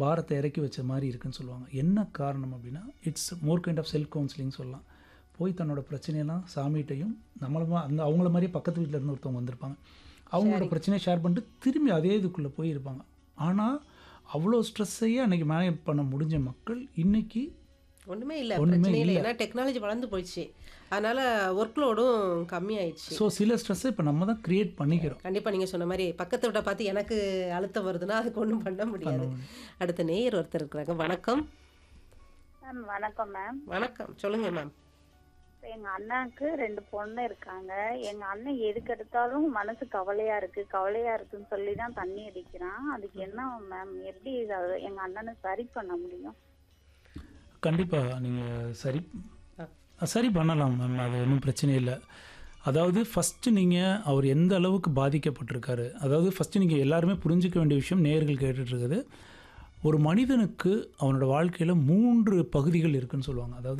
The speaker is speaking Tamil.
பாரத்தை இறக்கி வச்ச மாதிரி இருக்குன்னு சொல்லுவாங்க என்ன காரணம் அப்படின்னா it's more kind of self counselling சொல்லலாம் போய் தன்னோட பிரச்சனையெல்லாம் சாமிகிட்டையும் நம்மள மா- அந்த அவங்கள மாதிரியே பக்கத்து வீட்டில் இருந்து ஒருத்தவங்க வந்திருப்பாங்க அவங்களோட பிரச்சனையை ஷேர் பண்ணிட்டு திரும்பி அதே இதுக்குள்ளே போய் இருப்பாங்க ஆனால் அவ்வளோ ஸ்ட்ரெஸ்ஸையே அன்றைக்கி மேனேஜ் பண்ண முடிஞ்ச மக்கள் இன்னைக்கு ஒண்ணுமே இல்ல ஒண்ணுமே பிரச்சனை இல்லை ஏன்னா டெக்னாலஜி வளர்ந்து போயிடுச்சு அதனால ஒர்க் லோடும் கம்மியாயிடுச்சு ஸோ சில ஸ்ட்ரெஸ்ஸை இப்போ நம்ம தான் க்ரியேட் பண்ணிக்கிறோம் கண்டிப்பா நீங்க சொன்ன மாதிரி பக்கத்தை விட்ட பார்த்து எனக்கு அழுத்தம் வருதுன்னா அதுக்கு ஒண்ணும் பண்ண முடியாது அடுத்த நேயர் ஒருத்தர் இருக்கிறாங்க வணக்கம் மேம் வணக்கம் மேம் வணக்கம் சொல்லுங்க மேம் எங்க அண்ணாக்கு ரெண்டு பொண்ணு இருக்காங்க எங்க அண்ணன் எதுக்கு எடுத்தாலும் மனசு கவலையா இருக்கு கவலையா இருக்குன்னு சொல்லி தான் தண்ணி அடிக்கிறான் அதுக்கு என்ன மேம் எப்படி இத- எங்க அண்ணனை சரி பண்ண முடியும் கண்டிப்பாக நீங்கள் சரி சரி பண்ணலாம் மேம் அது ஒன்றும் பிரச்சனை இல்லை அதாவது ஃபஸ்ட்டு நீங்கள் அவர் எந்த அளவுக்கு பாதிக்கப்பட்டிருக்காரு அதாவது ஃபஸ்ட்டு நீங்கள் எல்லாருமே புரிஞ்சிக்க வேண்டிய விஷயம் நேயர்கள் கேட்டுட்டு இருக்குது ஒரு மனிதனுக்கு அவனோட வாழ்க்கையில் மூன்று பகுதிகள் இருக்குன்னு சொல்லுவாங்க அதாவது